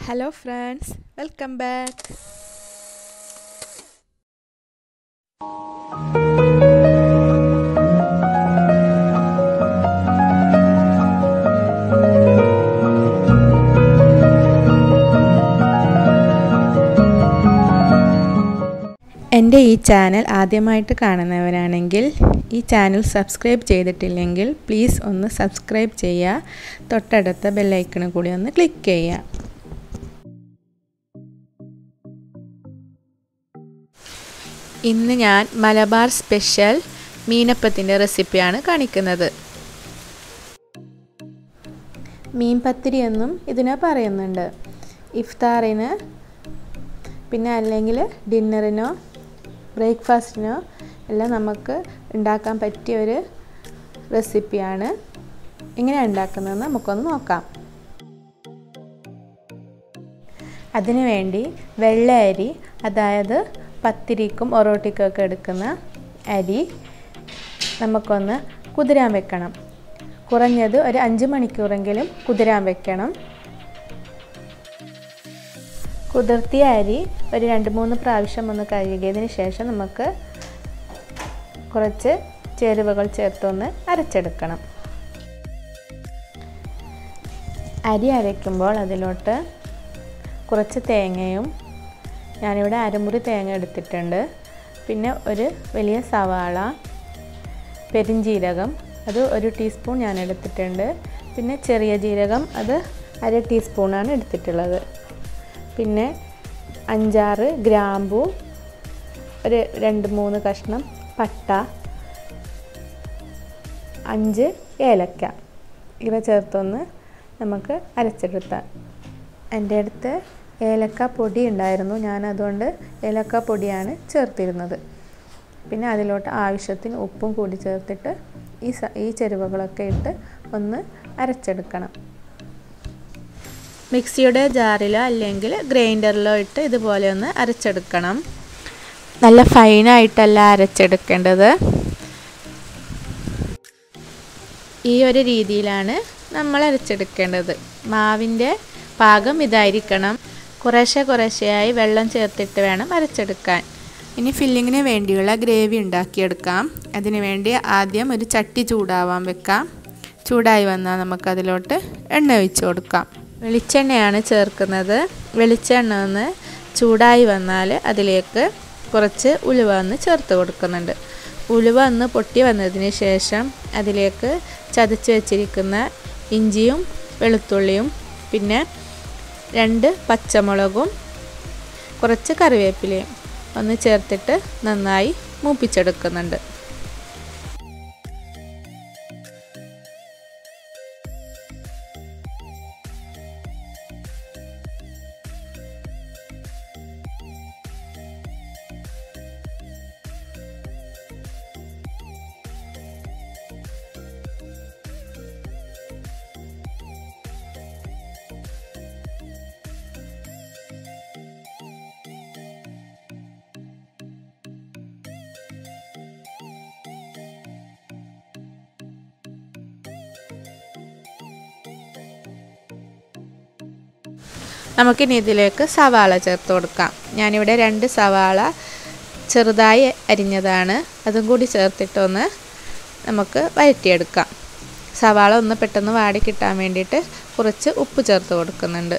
hello friends welcome back എൻ്റെ ഈ channel ആദ്യമായിട്ട് കാണുന്നവരാണെങ്കിൽ ഈ ചാനൽ സബ്സ്ക്രൈബ് ചെയ്തിട്ടില്ലെങ്കിൽ പ്ലീസ് ഒന്ന് സബ്സ്ക്രൈബ് ചെയ്യുക തൊട്ടടുത്ത ബെല്ലൈക്കണ് കൂടി ഒന്ന് ക്ലിക്ക് ചെയ്യുക ഇന്ന് ഞാൻ മലബാർ സ്പെഷ്യൽ മീനപ്പത്തിൻ്റെ റെസിപ്പിയാണ് കാണിക്കുന്നത് മീൻ പത്തിരി എന്നും ഇതിനെ പറയുന്നുണ്ട് ഇഫ്താറിന് പിന്നെ അല്ലെങ്കിൽ ഡിന്നറിനോ ബ്രേക്ക്ഫാസ്റ്റിനോ എല്ലാം നമുക്ക് ഉണ്ടാക്കാൻ പറ്റിയ ഒരു റെസിപ്പിയാണ് എങ്ങനെയാണ് ഉണ്ടാക്കുന്നതെന്ന് നമുക്കൊന്ന് നോക്കാം അതിനു വേണ്ടി വെള്ള അരി അതായത് പത്തിരിക്കും ഒറോട്ടിക്കും ഒക്കെ എടുക്കുന്ന അരി നമുക്കൊന്ന് കുതിരാൻ വെക്കണം കുറഞ്ഞത് ഒരു അഞ്ച് മണിക്കൂറെങ്കിലും കുതിരാൻ വെക്കണം കുതിർത്തിയ അരി ഒരു രണ്ട് മൂന്ന് പ്രാവശ്യം ഒന്ന് കഴുകിയതിന് ശേഷം നമുക്ക് കുറച്ച് ചേരുവകൾ ചേർത്തൊന്ന് അരച്ചെടുക്കണം അരി അരയ്ക്കുമ്പോൾ അതിലോട്ട് കുറച്ച് തേങ്ങയും ഞാനിവിടെ അരമുറി തേങ്ങ എടുത്തിട്ടുണ്ട് പിന്നെ ഒരു വലിയ സവാള പെരിഞ്ജീരകം അത് ഒരു ടീസ്പൂൺ ഞാൻ എടുത്തിട്ടുണ്ട് പിന്നെ ചെറിയ ജീരകം അത് അര ടീസ്പൂണാണ് എടുത്തിട്ടുള്ളത് പിന്നെ അഞ്ചാറ് ഗ്രാമ്പു ഒരു രണ്ട് മൂന്ന് കഷ്ണം പട്ട അഞ്ച് ഏലക്ക ഇവ ചേർത്തൊന്ന് നമുക്ക് അരച്ചെടുത്താൽ എൻ്റെ അടുത്ത് ഏലക്ക പൊടി ഉണ്ടായിരുന്നു ഞാൻ അതുകൊണ്ട് ഏലക്ക പൊടിയാണ് ചേർത്തിരുന്നത് പിന്നെ അതിലോട്ട് ആവശ്യത്തിന് ഉപ്പും കൂടി ചേർത്തിട്ട് ഈ സ ഈ ചേരുവകളൊക്കെ ഇട്ട് ഒന്ന് അരച്ചെടുക്കണം മിക്സിയുടെ ജാറിലോ അല്ലെങ്കിൽ ഗ്രൈൻഡറിലോ ഇട്ട് ഇതുപോലെ ഒന്ന് അരച്ചെടുക്കണം നല്ല ഫൈനായിട്ടല്ല അരച്ചെടുക്കേണ്ടത് ഈ ഒരു രീതിയിലാണ് നമ്മൾ അരച്ചെടുക്കേണ്ടത് മാവിൻ്റെ പാകം ഇതായിരിക്കണം കുറേശ്ശെ കുറേശ്ശെയായി വെള്ളം ചേർത്തിട്ട് വേണം അരച്ചെടുക്കാൻ ഇനി ഫില്ലിങ്ങിന് വേണ്ടിയുള്ള ഗ്രേവി ഉണ്ടാക്കിയെടുക്കാം അതിനു വേണ്ടി ആദ്യം ഒരു ചട്ടി ചൂടാവാൻ വെക്കാം ചൂടായി വന്നാൽ നമുക്കതിലോട്ട് എണ്ണ ഒഴിച്ചു കൊടുക്കാം വെളിച്ചെണ്ണയാണ് ചേർക്കുന്നത് വെളിച്ചെണ്ണ ഒന്ന് ചൂടായി വന്നാൽ അതിലേക്ക് കുറച്ച് ഉലുവ ഒന്ന് ചേർത്ത് കൊടുക്കുന്നുണ്ട് ഉലുവ ഒന്ന് പൊട്ടി വന്നതിന് ശേഷം അതിലേക്ക് ചതച്ച് വെച്ചിരിക്കുന്ന ഇഞ്ചിയും വെളുത്തുള്ളിയും പിന്നെ രണ്ട് പച്ചമുളകും കുറച്ച് കറിവേപ്പിലയും ഒന്ന് ചേർത്തിട്ട് നന്നായി മൂപ്പിച്ചെടുക്കുന്നുണ്ട് നമുക്കിനി ഇതിലേക്ക് സവാള ചേർത്ത് കൊടുക്കാം ഞാനിവിടെ രണ്ട് സവാള ചെറുതായി അരിഞ്ഞതാണ് അതും കൂടി ചേർത്തിട്ടൊന്ന് നമുക്ക് വഴറ്റിയെടുക്കാം സവാള ഒന്ന് പെട്ടെന്ന് വാടി കിട്ടാൻ വേണ്ടിയിട്ട് കുറച്ച് ഉപ്പ് ചേർത്ത് കൊടുക്കുന്നുണ്ട്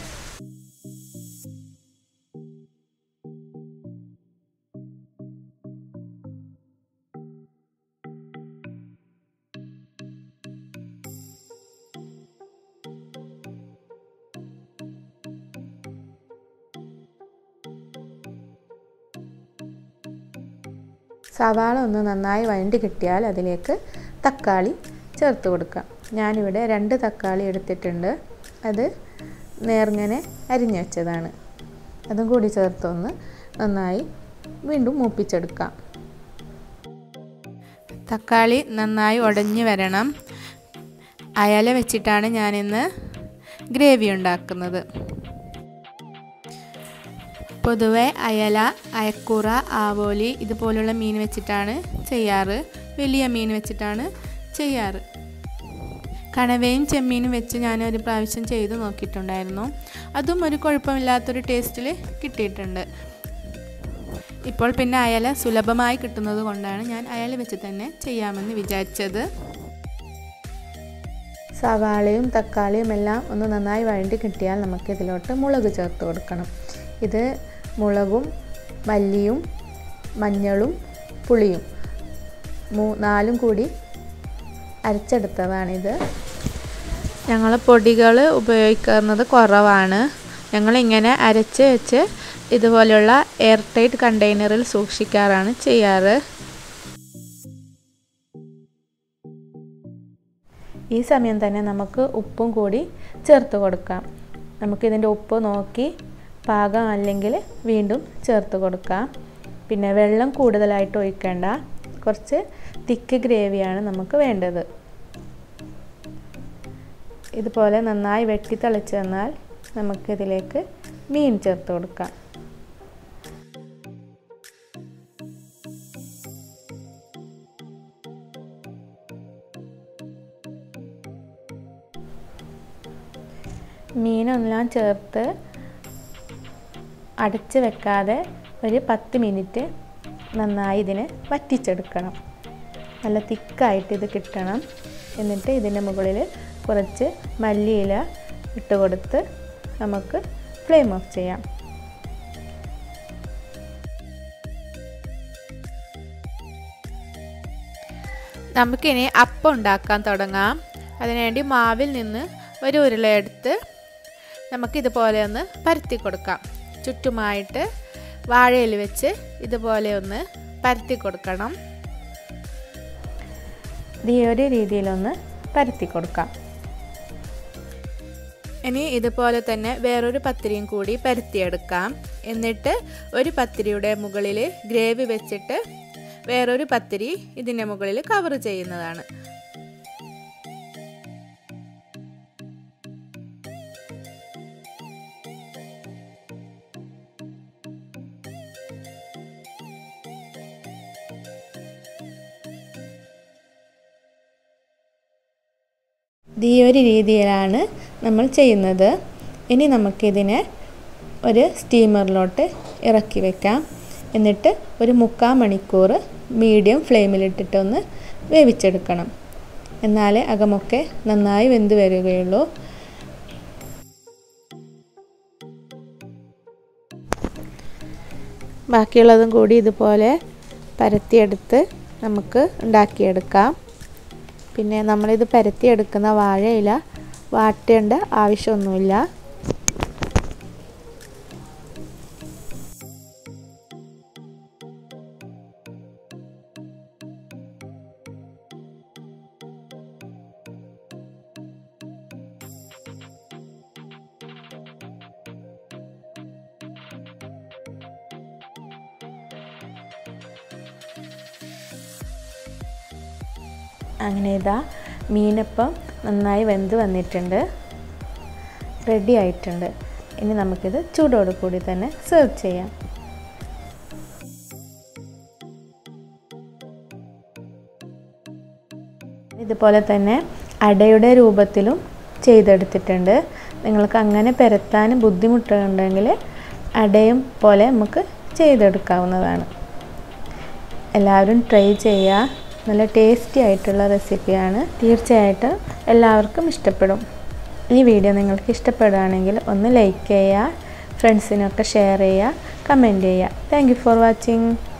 സവാള ഒന്ന് നന്നായി വഴണ്ടി കിട്ടിയാൽ അതിലേക്ക് തക്കാളി ചേർത്ത് കൊടുക്കാം ഞാനിവിടെ രണ്ട് തക്കാളി എടുത്തിട്ടുണ്ട് അത് നേർങ്ങനെ അരിഞ്ഞു വെച്ചതാണ് അതും കൂടി ചേർത്തൊന്ന് നന്നായി വീണ്ടും മൂപ്പിച്ചെടുക്കാം തക്കാളി നന്നായി ഉടഞ്ഞു വരണം അയല വെച്ചിട്ടാണ് ഞാനിന്ന് ഗ്രേവി ഉണ്ടാക്കുന്നത് പൊതുവെ അയല അയക്കൂറ ആവോലി ഇതുപോലുള്ള മീൻ വെച്ചിട്ടാണ് ചെയ്യാറ് വലിയ മീൻ വെച്ചിട്ടാണ് ചെയ്യാറ് കണവയും ചെമ്മീനും വെച്ച് ഞാൻ ഒരു പ്രാവശ്യം ചെയ്ത് നോക്കിയിട്ടുണ്ടായിരുന്നു അതും ഒരു കുഴപ്പമില്ലാത്തൊരു ടേസ്റ്റിൽ കിട്ടിയിട്ടുണ്ട് ഇപ്പോൾ പിന്നെ അയല സുലഭമായി കിട്ടുന്നത് കൊണ്ടാണ് ഞാൻ അയല വെച്ച് തന്നെ ചെയ്യാമെന്ന് വിചാരിച്ചത് സവാളയും തക്കാളിയും എല്ലാം ഒന്ന് നന്നായി വഴണ്ടി കിട്ടിയാൽ നമുക്ക് ഇതിലോട്ട് മുളക് ചേർത്ത് കൊടുക്കണം ഇത് മുളകും മല്ലിയും മഞ്ഞളും പുളിയും മൂ നാലും കൂടി അരച്ചെടുത്തതാണിത് ഞങ്ങൾ പൊടികൾ ഉപയോഗിക്കുന്നത് കുറവാണ് ഞങ്ങളിങ്ങനെ അരച്ച് വെച്ച് ഇതുപോലെയുള്ള എയർ ടൈറ്റ് കണ്ടെയ്നറിൽ സൂക്ഷിക്കാറാണ് ചെയ്യാറ് ഈ സമയം തന്നെ നമുക്ക് ഉപ്പും കൂടി ചേർത്ത് കൊടുക്കാം നമുക്കിതിൻ്റെ ഉപ്പ് നോക്കി പാകം അല്ലെങ്കിൽ വീണ്ടും ചേർത്ത് കൊടുക്കാം പിന്നെ വെള്ളം കൂടുതലായിട്ട് ഒഴിക്കേണ്ട കുറച്ച് തിക്ക് ഗ്രേവിയാണ് നമുക്ക് വേണ്ടത് ഇതുപോലെ നന്നായി വെട്ടി തിളച്ച് വന്നാൽ നമുക്കിതിലേക്ക് മീൻ ചേർത്ത് കൊടുക്കാം മീനെല്ലാം ചേർത്ത് അടച്ച് വെക്കാതെ ഒരു പത്ത് മിനിറ്റ് നന്നായി ഇതിനെ വറ്റിച്ചെടുക്കണം നല്ല തിക്കായിട്ട് ഇത് കിട്ടണം എന്നിട്ട് ഇതിൻ്റെ മുകളിൽ കുറച്ച് മല്ലിയില ഇട്ട് കൊടുത്ത് നമുക്ക് ഫ്ലെയിം ഓഫ് ചെയ്യാം നമുക്കിനി അപ്പം ഉണ്ടാക്കാൻ തുടങ്ങാം അതിനുവേണ്ടി മാവിൽ നിന്ന് ഒരു ഉരുളയെടുത്ത് നമുക്കിതുപോലെ ഒന്ന് പരത്തി കൊടുക്കാം ചുറ്റുമായിട്ട് വാഴയിൽ വെച്ച് ഇതുപോലെ ഒന്ന് പരത്തി കൊടുക്കണം ഈ ഒരു രീതിയിലൊന്ന് പരത്തി കൊടുക്കാം ഇനി ഇതുപോലെ തന്നെ വേറൊരു പത്തിരിയും കൂടി പരത്തിയെടുക്കാം എന്നിട്ട് ഒരു പത്തിരിയുടെ മുകളിൽ ഗ്രേവി വെച്ചിട്ട് വേറൊരു പത്തിരി ഇതിൻ്റെ മുകളിൽ കവർ ചെയ്യുന്നതാണ് ഈ ഒരു രീതിയിലാണ് നമ്മൾ ചെയ്യുന്നത് ഇനി നമുക്കിതിനെ ഒരു സ്റ്റീമറിലോട്ട് ഇറക്കി വെക്കാം എന്നിട്ട് ഒരു മുക്കാൽ മണിക്കൂർ മീഡിയം ഫ്ലെയിമിലിട്ടിട്ടൊന്ന് വേവിച്ചെടുക്കണം എന്നാലേ അകമൊക്കെ നന്നായി വെന്ത് വരികയുള്ളൂ ബാക്കിയുള്ളതും കൂടി ഇതുപോലെ പരത്തിയെടുത്ത് നമുക്ക് ഉണ്ടാക്കിയെടുക്കാം പിന്നെ നമ്മളിത് പരത്തിയെടുക്കുന്ന വാഴയില വാട്ടേണ്ട ആവശ്യമൊന്നുമില്ല അങ്ങനെ ഇതാ മീനപ്പം നന്നായി വെന്ത് വന്നിട്ടുണ്ട് റെഡി ആയിട്ടുണ്ട് ഇനി നമുക്കിത് ചൂടോട് കൂടി തന്നെ സെർവ് ചെയ്യാം ഇതുപോലെ തന്നെ അടയുടെ രൂപത്തിലും ചെയ്തെടുത്തിട്ടുണ്ട് നിങ്ങൾക്ക് അങ്ങനെ പെരത്താൻ ബുദ്ധിമുട്ടുണ്ടെങ്കിൽ അടയും പോലെ നമുക്ക് ചെയ്തെടുക്കാവുന്നതാണ് എല്ലാവരും ട്രൈ ചെയ്യുക നല്ല ടേസ്റ്റി ആയിട്ടുള്ള റെസിപ്പിയാണ് തീർച്ചയായിട്ടും എല്ലാവർക്കും ഇഷ്ടപ്പെടും ഈ വീഡിയോ നിങ്ങൾക്ക് ഇഷ്ടപ്പെടുകയാണെങ്കിൽ ഒന്ന് ലൈക്ക് ചെയ്യുക ഫ്രണ്ട്സിനൊക്കെ ഷെയർ ചെയ്യുക കമൻറ്റ് ചെയ്യുക താങ്ക് ഫോർ വാച്ചിങ്